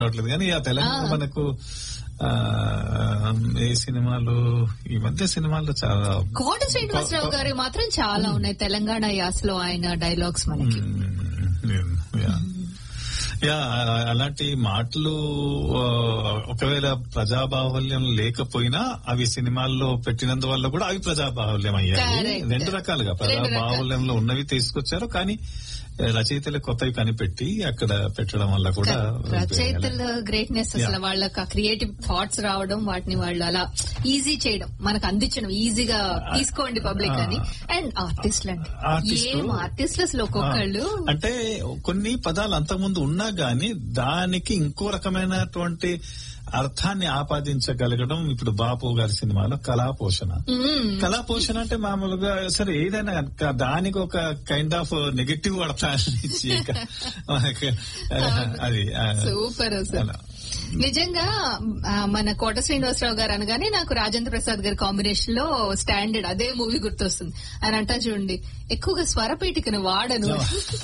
రావట్లేదు కానీ ఆ తెలంగాణ ఆ. మనకు ఆ, ఏ సినిమాలు ఈ మధ్య సినిమాల్లో చాలా కోట శ్రీనివాసరావు గారి మాత్రం చాలా ఉన్నాయి తెలంగాణ యాసలో ఆయన డైలాగ్స్ మనకి మ్మ్. యా. యా అలాంటి మాటలు ఆ, ఒకవేళ ప్రజాబాహుల్యం లేకపోయినా అవి సినిమాల్లో పెట్టినందువల్ల కూడా అవి ప్రజాబాహుల్యం అయ్యాయి Correct. రెండు రకాలుగా రెండు రకాలు. ప్రజాబాహుల్యంలో ఉన్నవి తీసుకొచ్చారు కానీ రచయితలు కొత్తవి కనిపెట్టి అక్కడ పెట్టడం వల్ల కూడా రచయితల గ్రేట్నెస్ అసలు Yeah. వాళ్ళకి ఆ క్రియేటివ్ థాట్స్ రావడం వాటిని వాళ్ళు అలా ఈజీ చేయడం మనకు అందించడం ఈజీగా తీసుకోండి పబ్లిక్ అని అండ్ ఆర్టిస్టులు అండి ఆర్టిస్టులు- ఏం ఆర్టిస్టులు అసలు ఒక్కొక్కళ్ళు ఆ, అంటే కొన్ని పదాలు అంతకుముందు ఉన్నా గాని దానికి ఇంకో రకమైనటువంటి అర్థాన్ని ఆపాదించగలగడం ఇప్పుడు బాపు గారి సినిమాలో కళా పోషణ మ్మ్. కళా పోషణ అంటే మామూలుగా సరే ఏదైనా కనుక దానికి ఒక కైండ్ ఆఫ్ నెగటివ్ అర్థాన్ని ఇచ్చి ఇక మనకి, అది ఆ, సూపర్ అసలు అలా. నిజంగా ఆ, మన కోట శ్రీనివాసరావు గారు అనగానే నాకు రాజేంద్ర ప్రసాద్ గారి కాంబినేషన్ లో స్టాండర్డ్ అదే మూవీ గుర్తొస్తుంది అని అంటా చూడండి ఎక్కువగా స్వరపీఠికను వాడను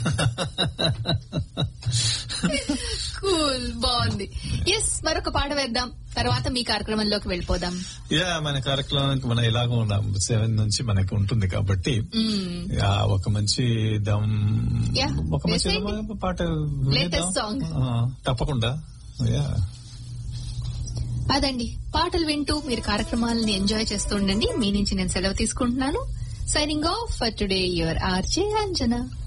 కూల్ బాగుంది ఎస్ మరొక పాట వేద్దాం తర్వాత మీ కార్యక్రమంలోకి వెళ్ళిపోదాం యా మన కార్యక్రమానికి మనం ఎలాగో ఉన్నాం సెవెన్ నుంచి మనకి ఉంటుంది కాబట్టి మ్మ్. యా, ఒక మంచి దమ్ Yeah, ఒక మంచి వేసేయండి. పాట Latest వినేద్దాం. song. ఆ, తప్పకుండా యా అదండి పాటలు వింటూ మీరు కార్యక్రమాలను ఎంజాయ్ చేస్తూ ఉండండి మీ నుంచి నేను సెలవు తీసుకుంటున్నాను signing off for today your RJ Anjana